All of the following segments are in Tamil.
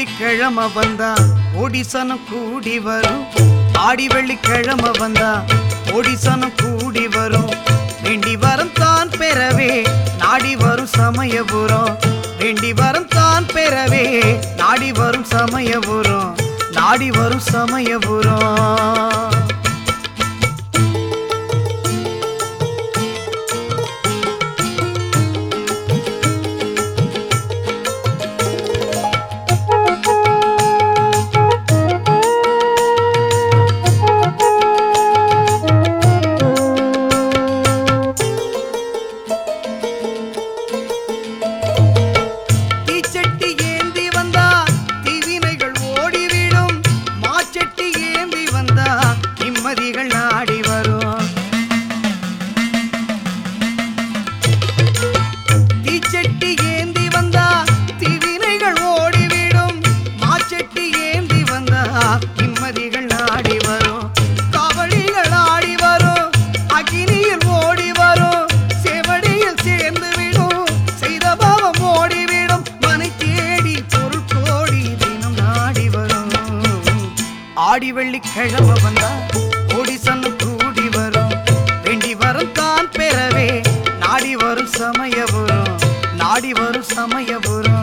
வெள்ளிக்கிழமை வந்தா ஒடிசனம் கூடி வரும் ஆடி வெள்ளிக்கிழமை வந்தா ஒடிசனம் கூடி வரும் வேண்டி வரம் தான் பெறவே நாடி வரும் சமயபுரம் வேண்டி வரம் தான் பெறவே நாடி வரும் சமயபுரம் நாடி வரும் சமயபுரம் தீச்சட்டி ஏந்தி வந்தா தீவினைகள் ஓடிவிடும் மாச்சட்டி ஏந்தி வந்தா நிம்மதிகள் நாடி வரும் தீச்சட்டி ஏந்தி வந்தா தீவினைகள் ஓடிவிடும் மாச்சட்டி ஏந்தி வந்தா நிம்மதிகள் நாடி வரும் காவடிகள் ஆடி வரும் அக்னியில் ஓடி வரும் செவடியில் சேர்ந்து விடும் செய்த பாவம் ஓடிவிடும் மனை தேடி பொருள் கோடி தினம் நாடி வரும் ஆடி வெள்ளிக்கிழமை வந்தா ஓடி சன்னு கூடி வரும் வேண்டி வரும் தான் பெறவே நாடி வரும் சமயபுரம் நாடி வரும் சமயபுரம்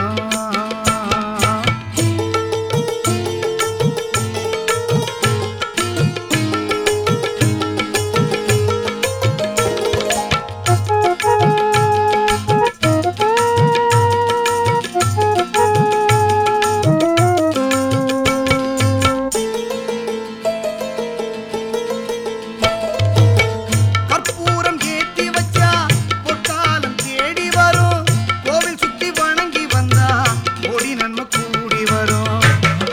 கற்பூரம் ஏத்தி வச்சா பொற்காலம் தேடி வரும் கோவில் சுத்தி வணங்கி வந்தா ஓடி நன்மை கூடி வரும்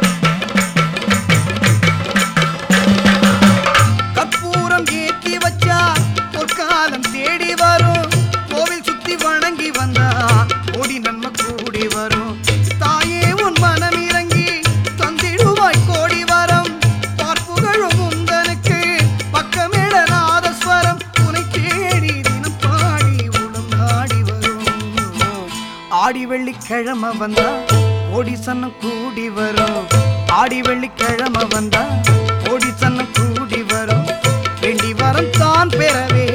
கற்பூரம் ஏத்தி வச்சா பொற்காலம் தேடி வரும் கோவில் சுத்தி வணங்கி வந்தா ஓடி நன்மை கூடி வரும் தாயே உன் மனம் இறங்கி தந்திடுவாய் கோடி வரம் பார்ப்புகழும் உந்தனுக்கு பக்கமிட நாதஸ்வரம் உனை தேடி தினம் பாடி உளம் நாடி வரும் ஆடி வெள்ளிக்கிழமை வந்தா ஓடி சன்னம் கூடி வரும் ஆடி வெள்ளிக்கிழமை வந்தா ஓடி சன்னம் கூடி வரும் வேண்டி வரம் தான் பெறவே